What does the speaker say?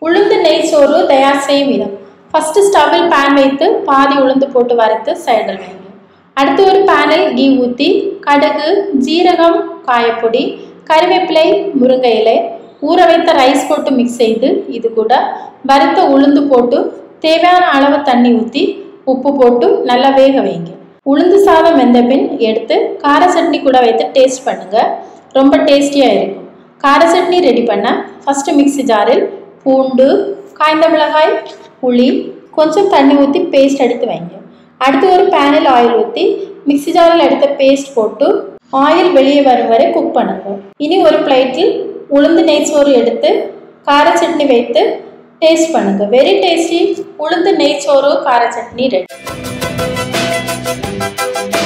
உளுந்து நெய் சோறு தயார் செய்யும் விதம் ஃபர்ஸ்ட் ஸ்டவ்வில் பேன் வைத்து பாதி உளுந்து போட்டு வறுத்து சைடில் வைங்க அடுத்து ஒரு பேனில் கீ ஊற்றி கடுகு ஜீரகம் காயப்பொடி கறிவேப்பிலை முருங்கை இலை ஊற வைத்த ரைஸ் போட்டு மிக்ஸ் செய்து இது கூட வறுத்த உளுந்து போட்டு தேவையான அளவு தண்ணி ஊற்றி உப்பு போட்டு நல்லா வேக வைங்க உளுந்து சாதம் வெந்த பின் எடுத்து கார சட்னி கூட வைத்து டேஸ்ட் பண்ணுங்க ரொம்ப டேஸ்டியாக இருக்கும் கார சட்னி ரெடி பண்ண ஃபஸ்ட்டு மிக்ஸி ஜாரில் பூண்டு காய்ந்த மிளகாய் புளி கொஞ்சம் தண்ணி ஊற்றி பேஸ்ட் எடுத்து வைங்க அடுத்து ஒரு பேனில் ஆயில் ஊற்றி மிக்ஸி ஜாரில் எடுத்த பேஸ்ட் போட்டு ஆயில் வெளியே வரும் வரை குக் பண்ணுங்க இனி ஒரு பிளேட்டில் உளுந்து நெய் சோறு எடுத்து கார சட்னி வைத்து டேஸ்ட் பண்ணுங்க வெரி டேஸ்டி உளுந்து நெய் சோறு கார சட்னி ரெடி